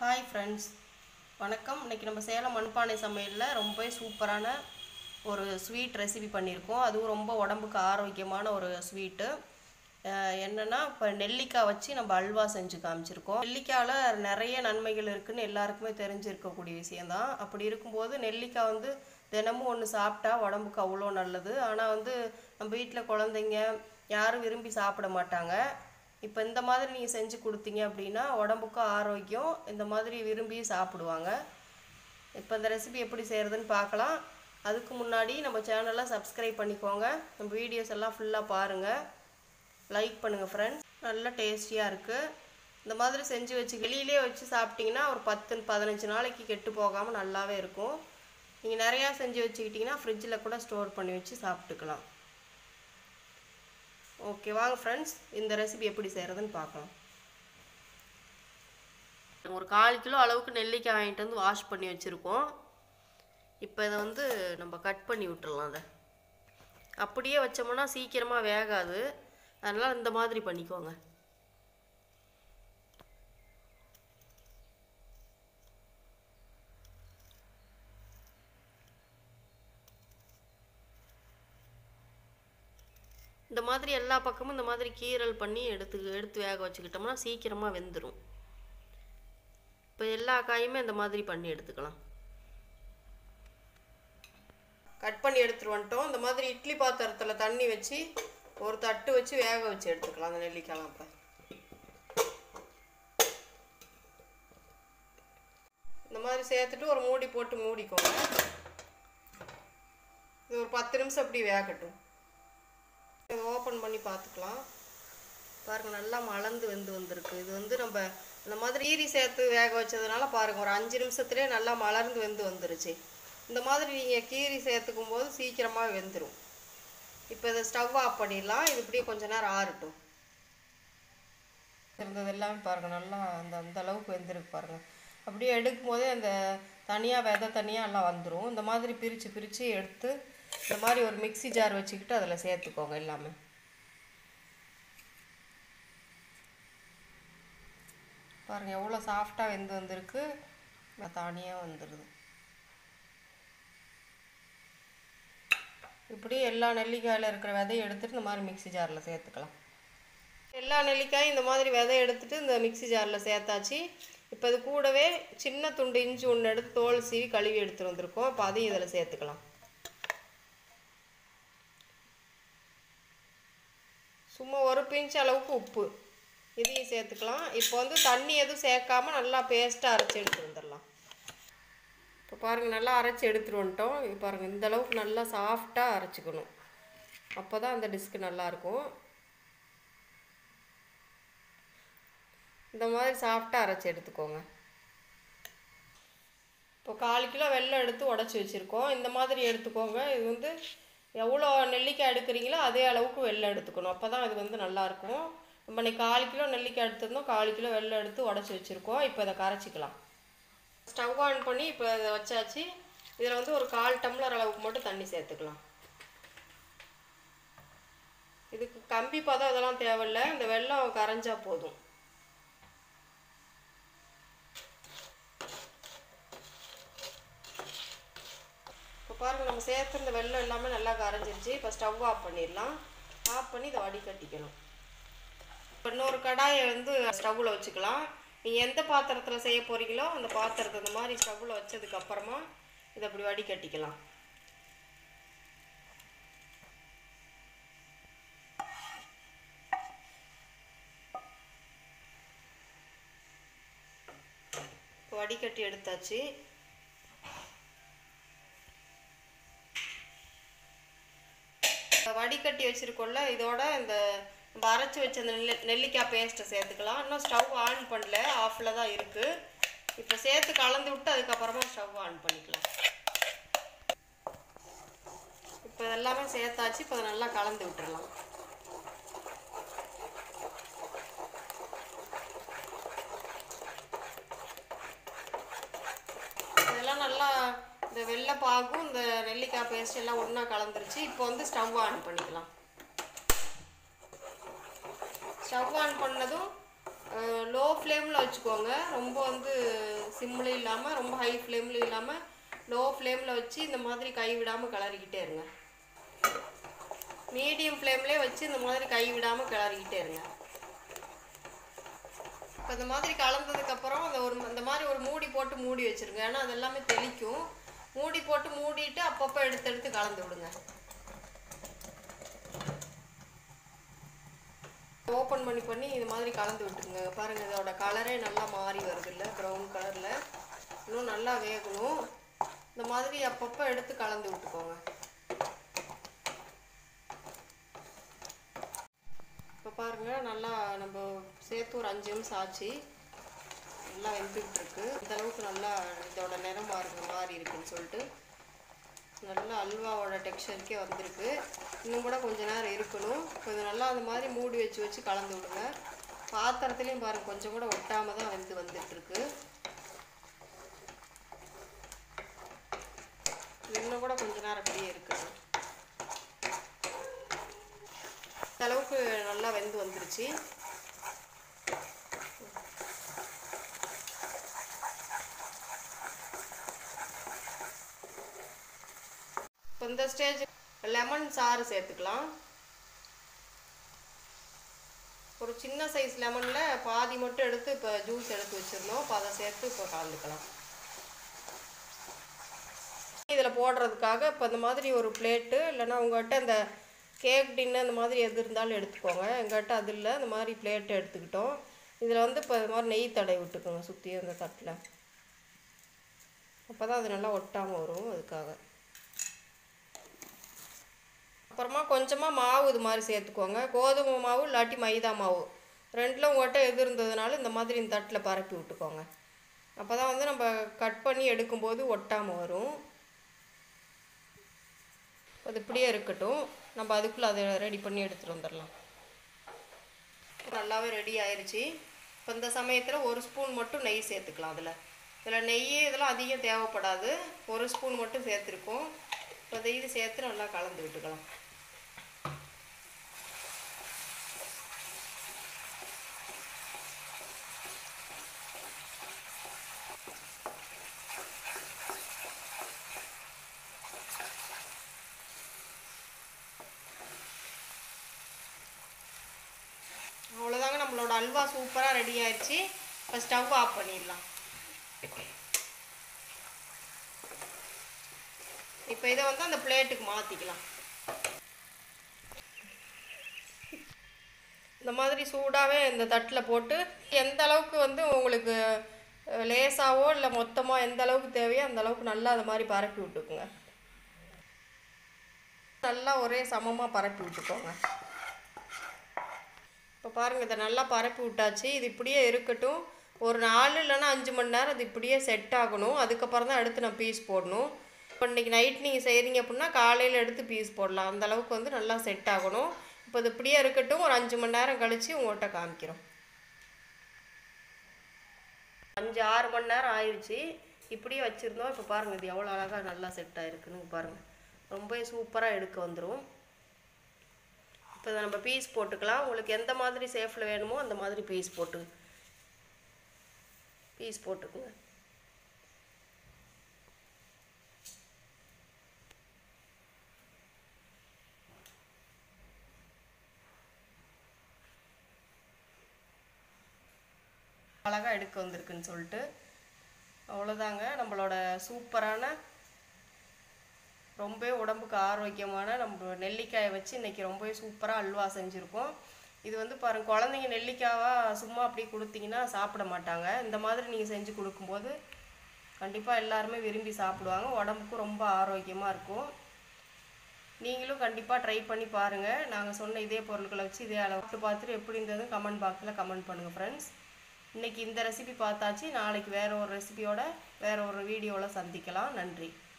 hi friends வணக்கம் இன்னைக்கு நம்ம சேலம் மண்பானை சமையலில் ரொம்பவே சூப்பரான ஒரு ஸ்வீட் ரெசிபி பண்ணியிருக்கோம் அதுவும் ரொம்ப உடம்புக்கு ஆரோக்கியமான ஒரு ஸ்வீட்டு என்னென்னா இப்போ நெல்லிக்காய் வச்சு நம்ம அல்வா செஞ்சு காமிச்சிருக்கோம் நெல்லிக்காயில் நிறைய நன்மைகள் இருக்குன்னு எல்லாருக்குமே தெரிஞ்சிருக்கக்கூடிய விஷயந்தான் அப்படி இருக்கும்போது நெல்லிக்காய் வந்து தினமும் ஒன்று சாப்பிட்டா உடம்புக்கு அவ்வளோ நல்லது ஆனால் வந்து நம்ம வீட்டில் குழந்தைங்க யாரும் விரும்பி சாப்பிட மாட்டாங்க இப்போ இந்த மாதிரி நீங்கள் செஞ்சு கொடுத்தீங்க அப்படின்னா உடம்புக்கும் ஆரோக்கியம் இந்த மாதிரி விரும்பி சாப்பிடுவாங்க இப்போ இந்த ரெசிபி எப்படி செய்கிறதுன்னு பார்க்கலாம் அதுக்கு முன்னாடி நம்ம சேனலை சப்ஸ்கிரைப் பண்ணிக்கோங்க நம்ம வீடியோஸ் எல்லாம் ஃபுல்லாக பாருங்கள் லைக் பண்ணுங்கள் ஃப்ரெண்ட்ஸ் நல்லா டேஸ்டியாக இருக்குது இந்த மாதிரி செஞ்சு வச்சு வெளியிலே வச்சு சாப்பிட்டிங்கன்னா ஒரு பத்து பதினஞ்சு நாளைக்கு கெட்டு போகாமல் நல்லாவே இருக்கும் நீங்கள் நிறையா செஞ்சு வச்சுக்கிட்டிங்கன்னா ஃப்ரிட்ஜில் கூட ஸ்டோர் பண்ணி வச்சு சாப்பிட்டுக்கலாம் ஓகே வாங்க ஃப்ரெண்ட்ஸ் இந்த ரெசிபி எப்படி செய்கிறதுன்னு பார்க்கலாம் ஒரு கால் கிலோ அளவுக்கு நெல்லிக்காய் வாங்கிட்டு வந்து வாஷ் பண்ணி வச்சுருக்கோம் இப்போ இதை வந்து நம்ம கட் பண்ணி விட்டுறலாம் அதை அப்படியே வச்சோம்னா சீக்கிரமாக வேகாது அதனால் இந்த மாதிரி பண்ணிக்கோங்க இந்த மாதிரி எல்லா பக்கமும் இந்த மாதிரி கீரல் பண்ணி எடுத்து எடுத்து வேக வச்சுக்கிட்டோம்னா சீக்கிரமாக வெந்துடும் இப்போ எல்லா காயுமே இந்த மாதிரி பண்ணி எடுத்துக்கலாம் கட் பண்ணி எடுத்துட்டு வந்துட்டோம் இந்த மாதிரி இட்லி பாத்திரத்தில் தண்ணி வச்சு ஒரு தட்டு வச்சு வேக வச்சு எடுத்துக்கலாம் அந்த நெல்லிக்காய்லாம் இப்போ இந்த மாதிரி சேர்த்துட்டு ஒரு மூடி போட்டு மூடிக்கோங்க இது ஒரு பத்து நிமிஷம் அப்படி வேகட்டும் இதை ஓப்பன் பண்ணி பார்த்துக்கலாம் பாருங்கள் நல்லா மலர்ந்து வெந்து வந்திருக்கு இது வந்து நம்ம இந்த மாதிரி ஈரி சேர்த்து வேக வச்சதுனால பாருங்கள் ஒரு அஞ்சு நிமிஷத்துலேயே நல்லா மலர்ந்து வெந்து வந்துருச்சு இந்த மாதிரி நீங்கள் கீரி சேர்த்துக்கும் போது சீக்கிரமாக வெந்துடும் இப்போ இதை ஸ்டவ் ஆஃப் பண்ணிடலாம் இது இப்படியே கொஞ்ச நேரம் ஆறட்டும் இருந்தது எல்லாமே பாருங்கள் நல்லா அந்த அந்த அளவுக்கு வெந்திருக்கு பாருங்கள் அப்படியே எடுக்கும் போதே அந்த தனியாக விதை தனியாக எல்லாம் வந்துடும் இந்த மாதிரி பிரித்து பிரித்து எடுத்து இந்த மாதிரி ஒரு மிக்சி ஜார் வச்சுக்கிட்டு அதில் சேர்த்துக்கோங்க எல்லாமே பாருங்கள் எவ்வளோ சாஃப்டாக வெந்து வந்திருக்கு தானியாக வந்துடுது இப்படி எல்லா நெல்லிக்காயில் இருக்கிற விதையை எடுத்துகிட்டு இந்த மாதிரி மிக்சி ஜாரில் சேர்த்துக்கலாம் எல்லா நெல்லிக்காயும் இந்த மாதிரி விதை எடுத்துகிட்டு இந்த மிக்சி ஜாரில் சேர்த்தாச்சு இப்போ இது கூடவே சின்ன துண்டு இஞ்சி ஒன்று எடுத்து தோல் சீவி கழுவி எடுத்துகிட்டு வந்திருக்கோம் இப்போ அதையும் இதில் சேர்த்துக்கலாம் சும்மா ஒரு பிஞ்ச் அளவுக்கு உப்பு இதையும் சேர்த்துக்கலாம் இப்போ வந்து தண்ணி எதுவும் சேர்க்காம நல்லா பேஸ்ட்டாக அரைச்சி எடுத்து வந்துடலாம் இப்போ பாருங்கள் நல்லா அரைச்சி எடுத்துகிட்டு வந்துட்டோம் இப்போ பாருங்கள் இந்த அளவுக்கு நல்லா சாஃப்டாக அரைச்சிக்கணும் அப்போ தான் அந்த டிஸ்க்கு நல்லாயிருக்கும் இந்த மாதிரி சாஃப்டாக அரைச்சி எடுத்துக்கோங்க இப்போ கால் கிலோ வெள்ளம் எடுத்து உடச்சி வச்சுருக்கோம் இந்த மாதிரி எடுத்துக்கோங்க இது வந்து எவ்வளோ நெல்லிக்காய் எடுக்கிறீங்களோ அதே அளவுக்கு வெள்ளம் எடுத்துக்கணும் அப்போ தான் இது வந்து நல்லாயிருக்கும் நம்ம இன்னைக்கு கால் கிலோ நெல்லிக்காய் எடுத்திருந்தோம் கால் கிலோ வெள்ளம் எடுத்து உடச்சி வச்சுருக்கோம் இப்போ இதை கரைச்சிக்கலாம் ஸ்டவ் ஆன் பண்ணி இப்போ இதை வச்சாச்சு இதில் வந்து ஒரு கால் டம்ளர் அளவுக்கு மட்டும் தண்ணி சேர்த்துக்கலாம் இதுக்கு கம்பி பதம் இதெல்லாம் தேவையில்லை இந்த வெள்ளம் கரைஞ்சா போதும் இப்போ பாருங்கள் நம்ம சேர்த்துருந்த வெள்ளம் எல்லாமே நல்லா கரைஞ்சிருச்சு இப்போ ஸ்டவ் ஆஃப் பண்ணிடலாம் ஆஃப் பண்ணி இதை வடிகட்டிக்கணும் இப்போ இன்னொரு கடாயை வந்து ஸ்டவ்வில் வச்சுக்கலாம் நீங்கள் எந்த பாத்திரத்தில் செய்ய போகிறீங்களோ அந்த பாத்திரத்தை இந்த மாதிரி ஸ்டவ்வில் வச்சதுக்கு அப்புறமா இதை அப்படி வடிகட்டிக்கலாம் இப்போ வடிகட்டி எடுத்தாச்சு வடிகட்டி வச்சுருக்கோம்ல இதோட இந்த நம்ம அரைச்சி வச்ச அந்த நெல்லி நெல்லிக்காய் பேஸ்ட்டை சேர்த்துக்கலாம் இன்னும் ஸ்டவ் ஆன் பண்ணல ஆஃபில் தான் இருக்குது இப்போ சேர்த்து கலந்து விட்டு அதுக்கப்புறமா ஸ்டவ் ஆன் பண்ணிக்கலாம் இப்போ எல்லாமே சேர்த்தாச்சு இப்போ அதை நல்லா கலந்து விட்டுறலாம் இதெல்லாம் நல்லா இந்த வெள்ளை பாகும் இந்த நெல்லிக்காய் பேஸ்ட் எல்லாம் ஒன்றா கலந்துருச்சு இப்போ வந்து ஸ்டவ் ஆன் பண்ணிக்கலாம் ஸ்டவ் ஆன் பண்ணதும் லோ ஃப்ளேமில் வச்சுக்கோங்க ரொம்ப வந்து சிம்மில் இல்லாமல் ரொம்ப ஹை ஃப்ளேமில் இல்லாமல் லோ ஃப்ளேமில் வச்சு இந்த மாதிரி கை விடாமல் கிளறிக்கிட்டே இருங்க மீடியம் ஃப்ளேம்லேயே வச்சு இந்த மாதிரி கை விடாமல் கிளறிக்கிட்டே இருங்க இப்போ இந்த மாதிரி கலந்ததுக்கப்புறம் அந்த ஒரு இந்த மாதிரி ஒரு மூடி போட்டு மூடி வச்சுருங்க ஏன்னா அது எல்லாமே தெளிக்கும் மூடி போட்டு மூடிட்டு அப்பப்போ எடுத்து எடுத்து கலந்து விடுங்க ஓப்பன் பண்ணி பண்ணி இது மாதிரி கலந்து விட்டுருங்க பாருங்கள் இதோட கலரே நல்லா மாறி வருது இல்லை ப்ரௌன் கலரில் இன்னும் நல்லா வேகணும் இந்த மாதிரி அப்பப்போ எடுத்து கலந்து விட்டுக்கோங்க இப்போ பாருங்கள் நல்லா நம்ம சேர்த்து ஒரு அஞ்சு நிமிஷம் ஆச்சு நல்லா வெந்துக்கிட்டு இருக்கு இந்த அளவுக்கு நல்லா இதோட நிறம் பாருங்க மாறி இருக்குன்னு சொல்லிட்டு நல்லா அல்வாவோட டெக்ஸ்சருக்கே வந்திருக்கு இன்னும் கூட கொஞ்ச நேரம் இருக்கணும் கொஞ்சம் நல்லா அந்த மாதிரி மூடி வச்சு வச்சு கலந்து விடுங்க பாத்திரத்துலேயும் பாருங்க கொஞ்சம் கூட ஒட்டாம தான் வந்து வந்துட்டு இருக்கு இன்னும் கூட கொஞ்ச நேரம் அப்படியே இருக்குது இந்த அளவுக்கு நல்லா வெந்து வந்துருச்சு இப்போ இந்த ஸ்டேஜ் லெமன் சாறு சேர்த்துக்கலாம் ஒரு சின்ன சைஸ் லெமனில் பாதி மட்டும் எடுத்து இப்போ ஜூஸ் எடுத்து வச்சுருந்தோம் இப்போ அதை சேர்த்து இப்போ கலந்துக்கலாம் இதில் போடுறதுக்காக இப்போ இந்த மாதிரி ஒரு பிளேட்டு இல்லைன்னா உங்கள்கிட்ட இந்த கேக் டின்னு அந்த மாதிரி எது இருந்தாலும் எடுத்துக்கோங்க எங்கள்கிட்ட அது இல்லை இந்த மாதிரி பிளேட்டு எடுத்துக்கிட்டோம் இதில் வந்து இப்போ இது மாதிரி நெய் தடவி விட்டுக்கோங்க சுற்றி அந்த தட்டில் அப்போ தான் அது நல்லா ஒட்டாமல் வரும் அதுக்காக அப்புறமா கொஞ்சமாக மாவு இது மாதிரி சேர்த்துக்கோங்க கோதுமை மாவு இல்லாட்டி மைதா மாவு ரெண்டில் உங்கள்கிட்ட எது இருந்ததுனால இந்த மாதிரி இந்த தட்டில் பரப்பி விட்டுக்கோங்க அப்போ தான் வந்து நம்ம கட் பண்ணி எடுக்கும்போது ஒட்டாமல் வரும் அது இப்படியே இருக்கட்டும் நம்ம அதுக்குள்ளே அதை ரெடி பண்ணி எடுத்துகிட்டு வந்துடலாம் நல்லாவே ரெடி ஆயிருச்சு இப்போ இந்த சமயத்தில் ஒரு ஸ்பூன் மட்டும் நெய் சேர்த்துக்கலாம் அதில் இதில் நெய் இதெல்லாம் அதிகம் தேவைப்படாது ஒரு ஸ்பூன் மட்டும் சேர்த்துருக்கோம் இப்போ இதை இது சேர்த்து நல்லா கலந்து விட்டுக்கலாம் அவ்வளோதாங்க நம்மளோட அல்வா சூப்பராக ரெடி ஆயிடுச்சு இப்போ ஸ்டவ் ஆஃப் பண்ணிடலாம் இப்போ இதை வந்து அந்த பிளேட்டுக்கு மாற்றிக்கலாம் இந்த மாதிரி சூடாகவே இந்த தட்டில் போட்டு எந்த அளவுக்கு வந்து உங்களுக்கு அஹ், லேசாவோ இல்லை மொத்தமாக எந்த அளவுக்கு தேவையோ அந்த அளவுக்கு நல்லா அது மாதிரி பரப்பி விட்டுக்குங்க நல்லா ஒரே சமமாக பரப்பி விட்டுக்கோங்க இப்போ பாருங்கள் இதை நல்லா பரப்பி விட்டாச்சு இது இப்படியே இருக்கட்டும் ஒரு நாலு இல்லைன்னா அஞ்சு மணி நேரம் இது இப்படியே செட் ஆகணும் அதுக்கப்புறம் தான் எடுத்து நான் பீஸ் போடணும் இப்போ இன்றைக்கி நைட் நீங்கள் செய்கிறீங்க அப்படின்னா காலையில் எடுத்து பீஸ் போடலாம் அந்த அளவுக்கு வந்து நல்லா செட் ஆகணும் இப்போ இது இப்படியே இருக்கட்டும் ஒரு அஞ்சு மணி நேரம் கழித்து உங்கள்கிட்ட காமிக்கிறோம் அஞ்சு ஆறு மணி நேரம் ஆயிடுச்சு இப்படியே வச்சுருந்தோம் இப்போ பாருங்கள் இது எவ்வளோ அழகாக நல்லா செட் ஆகிருக்குன்னு பாருங்கள் ரொம்பவே சூப்பராக எடுக்க வந்துடும் இப்போ இதை நம்ம பீஸ் போட்டுக்கலாம் உங்களுக்கு எந்த மாதிரி சேஃபில் வேணுமோ அந்த மாதிரி பீஸ் போட்டு பீஸ் போட்டுக்குங்க அழகாக எடுக்க வந்திருக்குன்னு சொல்லிட்டு அவ்வளோதாங்க நம்மளோட சூப்பரான ரொம்பவே உடம்புக்கு ஆரோக்கியமான நம்ம நெல்லிக்காயை வச்சு இன்றைக்கி ரொம்பவே சூப்பராக அல்வா செஞ்சுருக்கோம் இது வந்து பாருங்க குழந்தைங்க நெல்லிக்காவாக சும்மா அப்படி கொடுத்தீங்கன்னா சாப்பிட மாட்டாங்க இந்த மாதிரி நீங்கள் செஞ்சு கொடுக்கும்போது கண்டிப்பாக எல்லாருமே விரும்பி சாப்பிடுவாங்க உடம்புக்கும் ரொம்ப ஆரோக்கியமாக இருக்கும் நீங்களும் கண்டிப்பாக ட்ரை பண்ணி பாருங்கள் நாங்கள் சொன்ன இதே பொருட்களை வச்சு இதே அளவுக்கு பார்த்துட்டு எப்படி இருந்தது கமெண்ட் பாக்ஸில் கமெண்ட் பண்ணுங்கள் ஃப்ரெண்ட்ஸ் இன்றைக்கி இந்த ரெசிபி பார்த்தாச்சு நாளைக்கு வேறு ஒரு ரெசிபியோட வேறு ஒரு வீடியோவில் சந்திக்கலாம் நன்றி